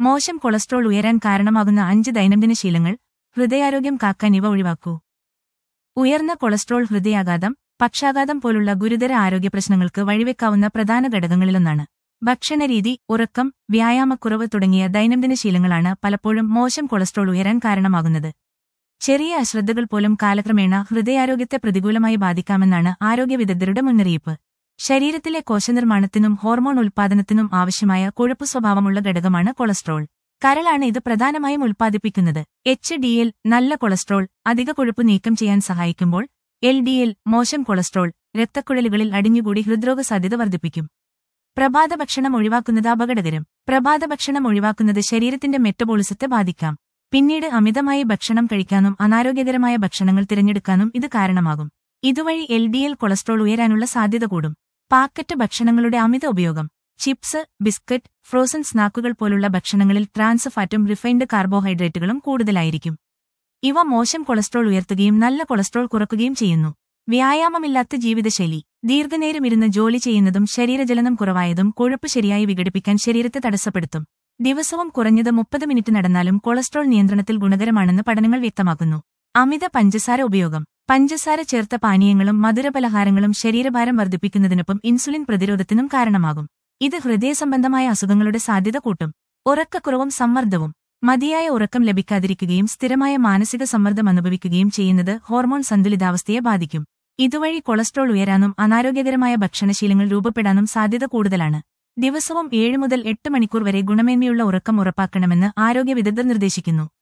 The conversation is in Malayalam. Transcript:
മോശം കൊളസ്ട്രോൾ ഉയരാൻ കാരണമാകുന്ന അഞ്ച് ദൈനംദിന ശീലങ്ങൾ ഹൃദയാരോഗ്യം കാക്കാൻ ഇവ ഒഴിവാക്കൂ ഉയർന്ന കൊളസ്ട്രോൾ ഹൃദയാഘാതം പക്ഷാഘാതം പോലുള്ള ഗുരുതര ആരോഗ്യ പ്രശ്നങ്ങൾക്ക് വഴിവെക്കാവുന്ന പ്രധാന ഘടകങ്ങളിലൊന്നാണ് ഭക്ഷണരീതി ഉറക്കം വ്യായാമക്കുറവ് തുടങ്ങിയ ദൈനംദിന ശീലങ്ങളാണ് പലപ്പോഴും മോശം കൊളസ്ട്രോൾ ഉയരാൻ കാരണമാകുന്നത് ചെറിയ അശ്രദ്ധകൾ പോലും കാലക്രമേണ ഹൃദയാരോഗ്യത്തെ പ്രതികൂലമായി ബാധിക്കാമെന്നാണ് ആരോഗ്യ വിദഗ്ധരുടെ മുന്നറിയിപ്പ് ശരീരത്തിലെ കോശനിർമ്മാണത്തിനും ഹോർമോൺ ഉൽപ്പാദനത്തിനും ആവശ്യമായ കൊഴുപ്പു സ്വഭാവമുള്ള ഘടകമാണ് കൊളസ്ട്രോൾ കരളാണ് ഇത് പ്രധാനമായും ഉൽപ്പാദിപ്പിക്കുന്നത് എച്ച് ഡി എൽ നല്ല കൊളസ്ട്രോൾ അധിക കൊഴുപ്പ് നീക്കം ചെയ്യാൻ സഹായിക്കുമ്പോൾ എൽ ഡി എൽ മോശം കൊളസ്ട്രോൾ രക്തക്കുഴലുകളിൽ അടിഞ്ഞുകൂടി ഹൃദ്രോഗ സാധ്യത വർദ്ധിപ്പിക്കും പ്രഭാത ഭക്ഷണം ഒഴിവാക്കുന്നത് അപകടകരം പ്രഭാത ഭക്ഷണം ഒഴിവാക്കുന്നത് ശരീരത്തിന്റെ മെറ്റബോളിസത്തെ ബാധിക്കാം പിന്നീട് അമിതമായി ഭക്ഷണം കഴിക്കാനും അനാരോഗ്യകരമായ ഭക്ഷണങ്ങൾ തിരഞ്ഞെടുക്കാനും ഇത് കാരണമാകും ഇതുവഴി എൽ ഡി എൽ കൊളസ്ട്രോൾ ഉയരാനുള്ള സാധ്യത കൂടും പാക്കറ്റ് ഭക്ഷണങ്ങളുടെ അമിത ഉപയോഗം ചിപ്സ് ബിസ്ക്കറ്റ് ഫ്രോസൺ സ്നാക്കുകൾ പോലുള്ള ഭക്ഷണങ്ങളിൽ ട്രാൻസ് ഫാറ്റും റിഫൈൻഡ് കാർബോഹൈഡ്രേറ്റുകളും കൂടുതലായിരിക്കും ഇവ മോശം കൊളസ്ട്രോൾ ഉയർത്തുകയും നല്ല കൊളസ്ട്രോൾ കുറയ്ക്കുകയും ചെയ്യുന്നു വ്യായാമമില്ലാത്ത ജീവിതശൈലി ദീർഘനേരം ഇരുന്ന് ജോലി ചെയ്യുന്നതും ശരീരജലനം കുറവായതും കൊഴുപ്പ് ശരിയായി വിഘടിപ്പിക്കാൻ ശരീരത്തെ തടസ്സപ്പെടുത്തും ദിവസവും കുറഞ്ഞത് മുപ്പത് മിനിറ്റ് നടന്നാലും കൊളസ്ട്രോൾ നിയന്ത്രണത്തിൽ ഗുണകരമാണെന്ന് പഠനങ്ങൾ വ്യക്തമാക്കുന്നു അമിത പഞ്ചസാര ഉപയോഗം പഞ്ചസാര ചേർത്ത പാനീയങ്ങളും മധുരപലഹാരങ്ങളും ശരീരഭാരം വർദ്ധിപ്പിക്കുന്നതിനൊപ്പം ഇൻസുലിൻ പ്രതിരോധത്തിനും കാരണമാകും ഇത് ഹൃദയസംബന്ധമായ അസുഖങ്ങളുടെ സാധ്യത കൂട്ടും ഉറക്കക്കുറവും സമ്മർദ്ദവും മതിയായ ഉറക്കം ലഭിക്കാതിരിക്കുകയും സ്ഥിരമായ മാനസിക സമ്മർദ്ദം അനുഭവിക്കുകയും ചെയ്യുന്നത് ഹോർമോൺ സന്തുലിതാവസ്ഥയെ ബാധിക്കും ഇതുവഴി കൊളസ്ട്രോൾ ഉയരാനും അനാരോഗ്യകരമായ ഭക്ഷണശീലങ്ങൾ രൂപപ്പെടാനും സാധ്യത കൂടുതലാണ് ദിവസവും ഏഴ് മുതൽ എട്ട് മണിക്കൂർ വരെ ഗുണമേന്മയുള്ള ഉറക്കം ഉറപ്പാക്കണമെന്ന് ആരോഗ്യ വിദഗ്ധർ നിർദ്ദേശിക്കുന്നു